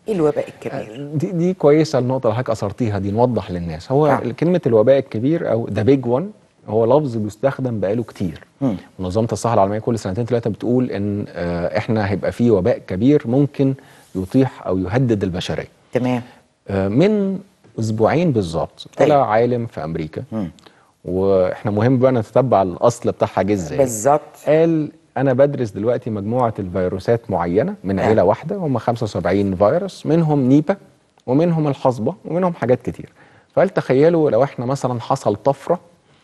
ايه الوباء الكبير دي دي كويسه النقطه اللي حضرتك اثرتيها دي نوضح للناس هو آه. كلمه الوباء الكبير او ذا بيج وان هو لفظ بيستخدم بقاله كتير مم. منظمه الصحه العالميه كل سنتين ثلاثه بتقول ان آه، احنا هيبقى فيه وباء كبير ممكن يطيح او يهدد البشريه تمام آه، من اسبوعين بالظبط طلع أيوة. عالم في امريكا مم. واحنا مهم بقى نتتبع الاصل بتاعها جه ازاي بالظبط قال انا بدرس دلوقتي مجموعه الفيروسات معينه من آه. عيله واحده هم 75 فيروس منهم نيبا ومنهم الحصبه ومنهم حاجات كتير فقال تخيلوا لو احنا مثلا حصل طفره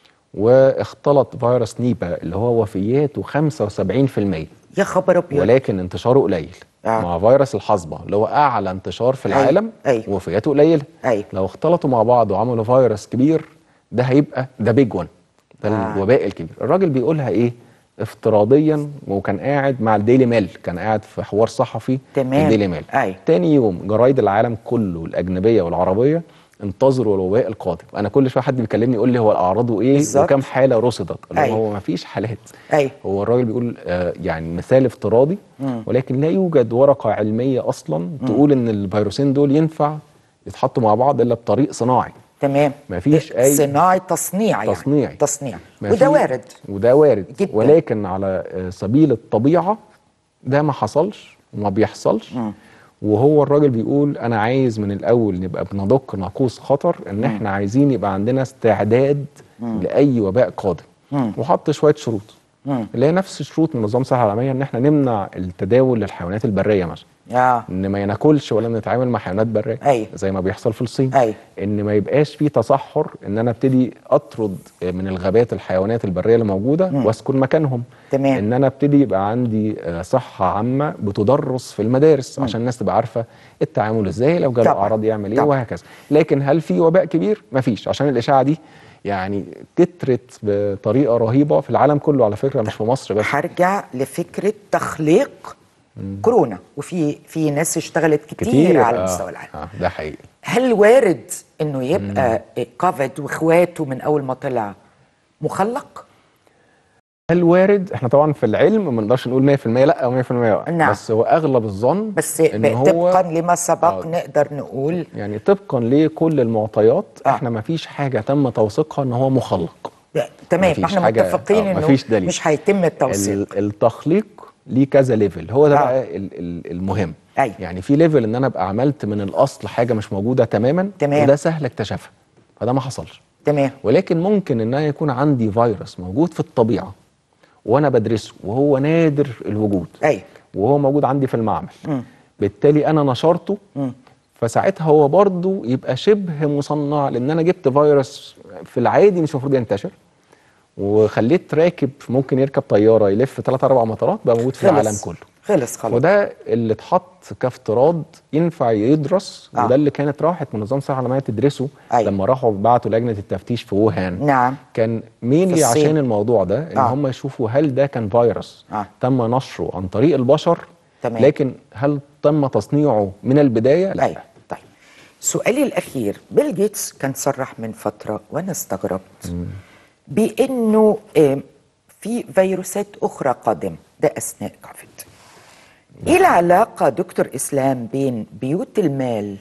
واختلط فيروس نيبا اللي هو وفياته 75% يا خبر ابيض ولكن انتشاره قليل آه. مع فيروس الحصبه اللي هو اعلى انتشار في أيوة. العالم أيوة. ووفياته قليله أيوة. لو اختلطوا مع بعض وعملوا فيروس كبير ده هيبقى ده بيج وان ده آه. الوباء الكبير الراجل بيقولها ايه افتراضيا وكان قاعد مع الديلي ميل كان قاعد في حوار صحفي تمام. في الديلي ميل أيوة. تاني يوم جرايد العالم كله الاجنبيه والعربيه انتظروا الوباء القادم انا كل شويه حد بيكلمني يقول لي هو اعراضه ايه بالظبط. وكم حاله رصدت أقول له أيوة. هو ما فيش حالات أيوة. هو الراجل بيقول آه يعني مثال افتراضي ولكن لا يوجد ورقه علميه اصلا تقول ان الفيروسين دول ينفع يتحطوا مع بعض الا بطريق صناعي تمام مفيش أي صناعي تصنيع يعني تصنيعي. تصنيع ما وده في- وارد وده وارد جداً. ولكن على آه، سبيل الطبيعه ده ما حصلش وما بيحصلش وهو الراجل بيقول انا عايز من الاول نبقى بندق ناقوس خطر ان احنا عايزين يبقى عندنا استعداد لاي وباء قادم وحط شويه شروط اللي هي نفس شروط منظمه الصحه العالميه ان احنا نمنع التداول للحيوانات البريه مثلا اه ان ما يناكلش ولا نتعامل مع حيوانات بريه أيوة. زي ما بيحصل في الصين أيوة. ان ما يبقاش في تصحر ان انا ابتدي اطرد من الغابات الحيوانات البريه اللي موجوده واسكن مكانهم تمام. ان انا ابتدي يبقى عندي آه، صحه عامه بتدرس في المدارس عشان الناس تبقى عارفه التعامل ازاي لو جاله طبعاً. اعراض يعمل ايه طبعاً. وهكذا لكن هل في وباء كبير مفيش عشان الاشاعه دي يعني كترت بطريقه رهيبه في العالم كله على فكره مش في مصر بس هرجع لفكره تخليق كورونا وفي في ناس اشتغلت كتير, كتير على آه، مستوى العالم آه ده حقيقي هل وارد انه يبقى كوفيد واخواته من اول ما طلع مخلق؟ هل وارد احنا طبعا في العلم ما نقدرش نقول 100% لا او 100% لا نعم. بس هو اغلب الظن بس ان هو طبقا لما سبق آه. نقدر نقول يعني طبقا لكل المعطيات آه. احنا ما فيش حاجه تم توثيقها ان هو مخلق تمام مفيش ما احنا حاجة- متفقين آه، انه مفيش دليل. مش هيتم التوثيق ال- التخليق ليه كذا ليفل هو ده آه. بقى ال- ال- المهم أيوة. يعني في ليفل ان انا ابقى عملت من الاصل حاجه مش موجوده تماما تمام. وده سهل اكتشافها فده ما حصلش تمام ولكن ممكن ان انا يكون عندي فيروس موجود في الطبيعه وانا بدرسه وهو نادر الوجود ايوه وهو موجود عندي في المعمل بالتالي انا نشرته فساعتها هو برضه يبقى شبه مصنع لان انا جبت فيروس في العادي مش المفروض ينتشر وخليت راكب ممكن يركب طياره يلف ثلاث اربع مطارات بقى موجود في العالم خلص. كله خلص خلاص وده اللي اتحط كافتراض ينفع يدرس آه. وده اللي كانت راحت منظمه الصحه العالميه تدرسه أيوة. لما راحوا بعتوا لجنه التفتيش في ووهان نعم كان في مينلي الصين. عشان الموضوع ده ان آه. هم يشوفوا هل ده كان فيروس آه. تم نشره عن طريق البشر تمام. لكن هل تم تصنيعه من البدايه لا أيوة. طيب سؤالي الأخير بيل جيتس كان صرح من فترة وأنا استغربت بأنه آم، في فيروسات أخرى قادمة ده أثناء كوفيد إيه العلاقة دكتور إسلام بين بيوت المال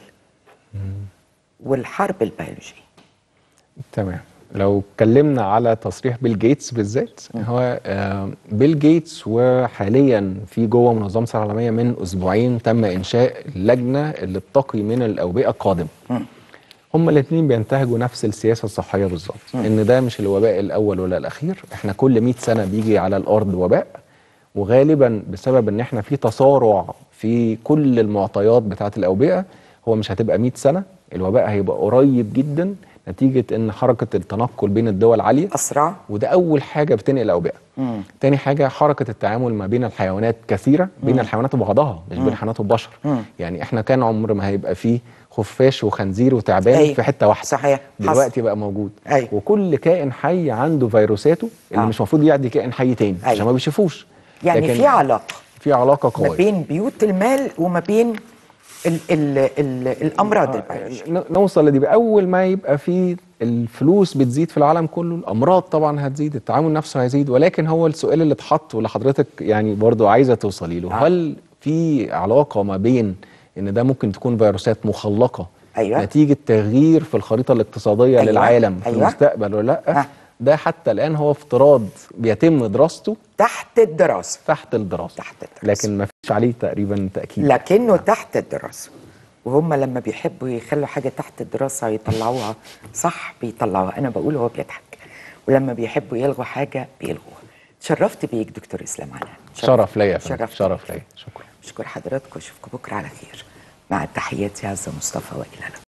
والحرب البيولوجية تمام لو اتكلمنا على تصريح بيل جيتس بالذات هو آه، بيل جيتس وحاليا في جوه منظمه الصحه العالميه من اسبوعين تم انشاء اللجنه اللي بتقي من الاوبئه القادمه هما الاثنين بينتهجوا نفس السياسه الصحيه بالظبط ان ده مش الوباء الاول ولا الاخير احنا كل 100 سنه بيجي على الارض وباء وغالبا بسبب ان احنا في تسارع في كل المعطيات بتاعه الاوبئه هو مش هتبقى 100 سنه الوباء هيبقى قريب جدا نتيجه ان حركه التنقل بين الدول عاليه أسرع وده اول حاجه بتنقل الاوبئه تاني حاجه حركه التعامل ما بين الحيوانات كثيره بين الحيوانات وبعضها مش بين الحيوانات والبشر يعني احنا كان عمر ما هيبقى فيه خفاش وخنزير وتعبان أيوة. في حته واحده صحيح. حصل. دلوقتي بقى موجود أيوة. وكل كائن حي عنده فيروساته اللي آه. مش المفروض يعدي كائن حي تاني أيوة. عشان ما بيشوفوش يعني لكن في علاقة في علاقه ما قويه بين بيوت المال وما بين ال ال ال الأمراض البيولوجية ن- نوصل لدي بقى. اول ما يبقى في الفلوس بتزيد في العالم كله الامراض طبعا هتزيد التعامل نفسه هيزيد ولكن هو السؤال اللي اتحط واللي حضرتك يعني برضو عايزه توصلي له آه. هل في علاقه ما بين ان ده ممكن تكون فيروسات مخلقه أيوة. نتيجه تغيير في الخريطه الاقتصاديه أيوة. للعالم في أيوة. المستقبل ولا لا ها. ده حتى الان هو افتراض بيتم دراسته تحت الدراسه تحت الدراسه تحت الدراسة. لكن ما فيش عليه تقريبا تاكيد لكنه تحت الدراسه وهم لما بيحبوا يخلوا حاجه تحت الدراسه يطلعوها صح بيطلعوها انا بقول هو بيضحك ولما بيحبوا يلغوا حاجه بيلغوها تشرفت بيك دكتور اسلام عنان شرف ليا يا فندم. شرفت شرف بيك. ليا شكرا اشكر حضراتكم اشوفكم بكره على خير مع تحياتي عزه مصطفى والى اللقاء